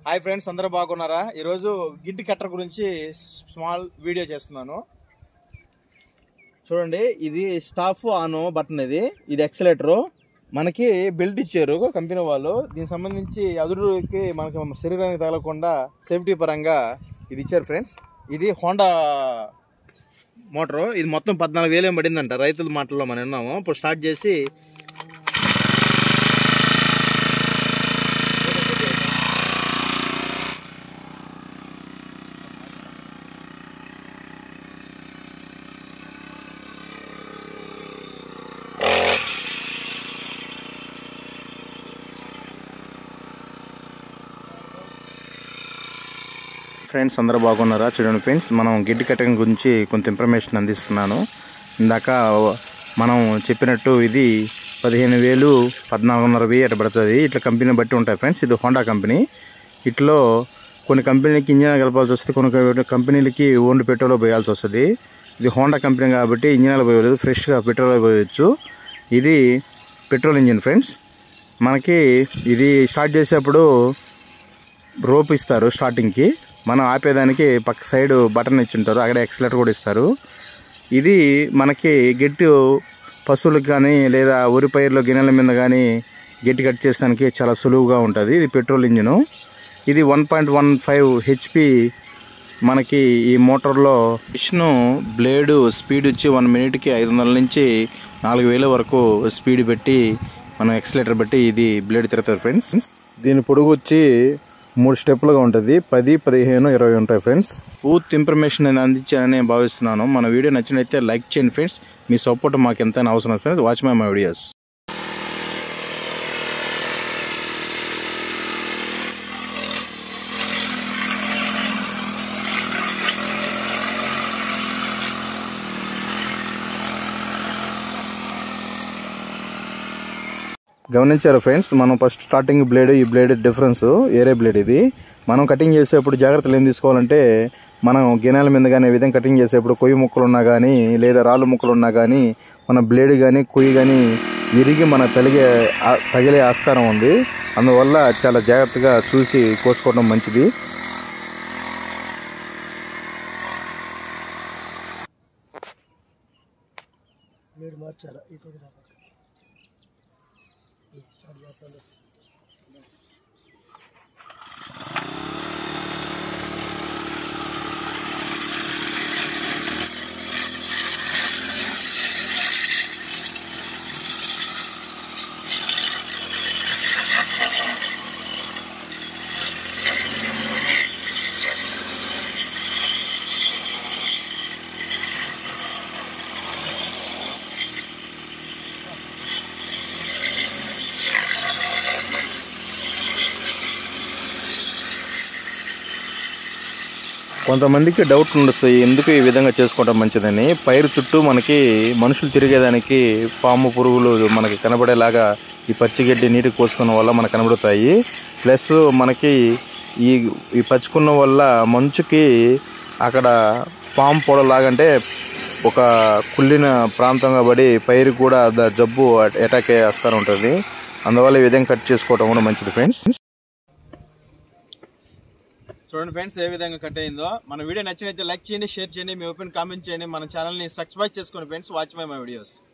hi friends అందరూ బాగున్నారా ఈరోజు గిడ్డి కట్టర్ గురించి స్మాల్ వీడియో చేస్తున్నాను చూడండి ఇది స్టాఫ్ ఆన్ బటన్ ఇది ఇది ఎక్సలేటరు మనకి బెల్ట్ ఇచ్చారు కంపెనీ వాళ్ళు దీనికి సంబంధించి అదురుకి మనకి శరీరానికి తగలకుండా సేఫ్టీ పరంగా ఇది ఇచ్చారు ఫ్రెండ్స్ ఇది హోండా మోటారు ఇది మొత్తం పద్నాలుగు వేలు ఏం పడిందంట రైతుల మాటల్లో మనం విన్నాము ఇప్పుడు స్టార్ట్ చేసి ఫ్రెండ్స్ అందరూ బాగున్నారా చూడండి ఫ్రెండ్స్ మనం గిడ్డి కట్టడం గురించి కొంత ఇన్ఫర్మేషన్ అందిస్తున్నాను ఇందాక మనం చెప్పినట్టు ఇది పదిహేను వేలు పద్నాలుగున్నర వెయ్యి అట్లా పడుతుంది ఇట్లా కంపెనీ బట్టి ఉంటాయి ఫ్రెండ్స్ ఇది హోండా కంపెనీ ఇట్లో కొన్ని కంపెనీలకి ఇంజన్ కలపాల్సి వస్తుంది కొన్ని కంపెనీలకి ఓన్లీ పెట్రోల్ పోయాల్సి వస్తుంది ఇది హోండా కంపెనీ కాబట్టి ఇంజనాలు పోయలేదు ఫ్రెష్గా పెట్రోల్ పోయవచ్చు ఇది పెట్రోల్ ఇంజిన్ ఫ్రెండ్స్ మనకి ఇది స్టార్ట్ చేసేప్పుడు రోప్ ఇస్తారు స్టార్టింగ్కి మనం ఆపేదానికి పక్క సైడ్ బటన్ ఇచ్చింటారు అక్కడ ఎక్సలేటర్ కూడా ఇస్తారు ఇది మనకి గెట్టు పశువులకు కానీ లేదా వరి పైర్లో గిన్నెల మీద కానీ గెట్టి కట్ చేసడానికి చాలా సులువుగా ఉంటుంది ఇది పెట్రోల్ ఇంజిను ఇది one point one five HP మనకి ఈ మోటార్లో మిషన్ బ్లేడు స్పీడ్ వచ్చి వన్ మినిట్కి ఐదు వందల నుంచి నాలుగు వేల వరకు స్పీడ్ పెట్టి మనం ఎక్సలేటర్ పెట్టి ఇది బ్లేడ్ తిరుగుతుంది ఫ్రెండ్స్ దీని పొడుగు వచ్చి మూడు స్టెప్లుగా ఉంటుంది పది పదిహేను ఇరవై ఉంటాయి ఫ్రెండ్స్ పూర్తి ఇన్ఫర్మేషన్ నేను అందించానని నేను భావిస్తున్నాను మన వీడియో నచ్చినైతే లైక్ చేయండి ఫ్రెండ్స్ మీ సపోర్ట్ మాకు ఎంతైనా అవసరం friends watch my my videos గమనించారు ఫ్రెండ్స్ మనం ఫస్ట్ స్టార్టింగ్ బ్లేడ్ ఈ బ్లేడ్ డిఫరెన్స్ ఏరే బ్లేడ్ ఇది మనం కటింగ్ చేసేప్పుడు జాగ్రత్తలు ఏం తీసుకోవాలంటే మనం గిన్నెల మీద కానీ ఈ విధంగా కటింగ్ చేసేప్పుడు కొయ్యి ముక్కలు ఉన్నా కానీ లేదా రాళ్ళు ముక్కలు ఉన్నా కానీ మన బ్లేడ్ కానీ కొయ్యి కానీ ఇరిగి మన తలిగే ఆ- తగిలే ఆస్కారం ఉంది అందువల్ల చాలా జాగ్రత్తగా చూసి కోసుకోవడం మంచిది బ్లేడ్ మార్చాలా ఈ పక్క దా పక్క స్టార్ట్ చేస్తాను కొంతమందికి డౌట్లు ఉండొస్తాయి ఎందుకు ఈ విధంగా చేసుకోవడం మంచిదని పైరు చుట్టూ మనకి మనుషులు తిరిగేదానికి పాము పురుగులు మనకి కనబడేలాగా ఈ పచ్చిగడ్డి నీటికి పోసుకున్న వల్ల మనకు కనబడతాయి ప్లస్ మనకి ఈ ఈ పచ్చుకున్న వల్ల మంచుకి అక్కడ పాము పొడలాగంటే ఒక కుళ్ళిన ప్రాంతంగా పడి పైరు కూడా ద- జబ్బు అటాక్ అయ్యే ఆస్కారం ఉంటుంది అందువల్ల ఈ విధంగా కట్ చేసుకోవడం కూడా మంచిది ఫ్రెండ్స్ చూడండి ఫ్రెండ్స్ ఏ విధంగా కట్ అయిందో మన వీడియో నచ్చినైతే లైక్ చేయండి షేర్ చేయండి మీ ఓపెన్ కామెంట్ చేయండి మన ఛానల్ని సబ్స్క్రైబ్ చేసుకోండి friends watch my my videos